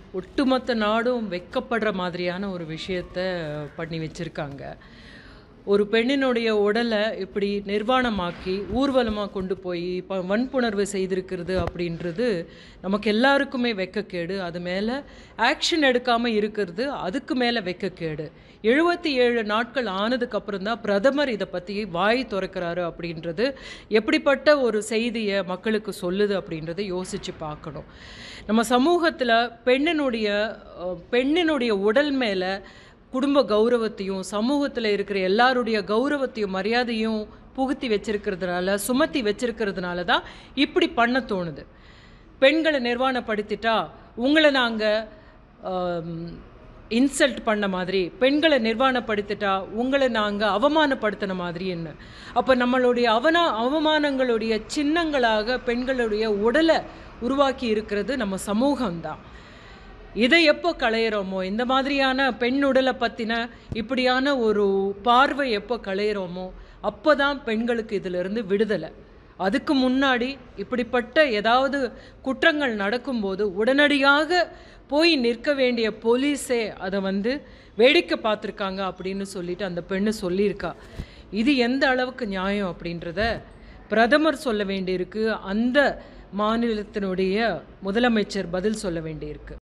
ஒட்டுமொத்த நாடும் வெட்கப்படுற மாதிரியான ஒரு விஷயத்த பண்ணி வச்சுருக்காங்க ஒரு பெண்ணினுடைய உடலை இப்படி நிர்வாணமாக்கி ஊர்வலமாக கொண்டு போய் இப்போ வன்புணர்வு செய்திருக்கிறது அப்படின்றது நமக்கு எல்லாருக்குமே வெக்கக்கேடு அது மேலே ஆக்ஷன் எடுக்காமல் இருக்கிறது அதுக்கு மேலே வெக்கக்கேடு எழுபத்தி ஏழு நாட்கள் ஆனதுக்கப்புறம் தான் பிரதமர் இதை பற்றி வாய் திறக்கிறாரு அப்படின்றது எப்படிப்பட்ட ஒரு செய்தியை மக்களுக்கு சொல்லுது அப்படின்றத யோசித்து பார்க்கணும் நம்ம சமூகத்தில் பெண்ணினுடைய அஹ், பெண்ணினுடைய உடல் மேலே குடும்ப கௌரவத்தையும் சமூகத்தில் இருக்கிற எல்லாருடைய கௌரவத்தையும் மரியாதையும் புகுத்தி வச்சிருக்கிறதுனால சுமத்தி வச்சிருக்கிறதுனால தான் இப்படி பண்ண தோணுது பெண்களை நிர்வாணப்படுத்திட்டா உங்களை நாங்கள் இன்சல்ட் பண்ண மாதிரி பெண்களை நிர்வாணப்படுத்திட்டா உங்களை நாங்கள் அவமானப்படுத்தின மாதிரின்னு அப்போ நம்மளுடைய அவனா அவமானங்களுடைய சின்னங்களாக பெண்களுடைய உடலை உருவாக்கி இருக்கிறது நம்ம சமூகம்தான் இதை எப்போ களையிறோமோ இந்த மாதிரியான பெண் உடலை பற்றின இப்படியான ஒரு பார்வை எப்போ களையிறோமோ அப்போ தான் பெண்களுக்கு இதிலிருந்து விடுதலை அதுக்கு முன்னாடி இப்படிப்பட்ட ஏதாவது குற்றங்கள் நடக்கும்போது உடனடியாக போய் நிற்க வேண்டிய போலீஸே அதை வந்து வேடிக்கை பார்த்துருக்காங்க அப்படின்னு சொல்லிட்டு அந்த பெண்ணு சொல்லியிருக்கா இது எந்த அளவுக்கு நியாயம் அப்படின்றத பிரதமர் சொல்ல வேண்டியிருக்கு அந்த மாநிலத்தினுடைய முதலமைச்சர் பதில் சொல்ல வேண்டியிருக்கு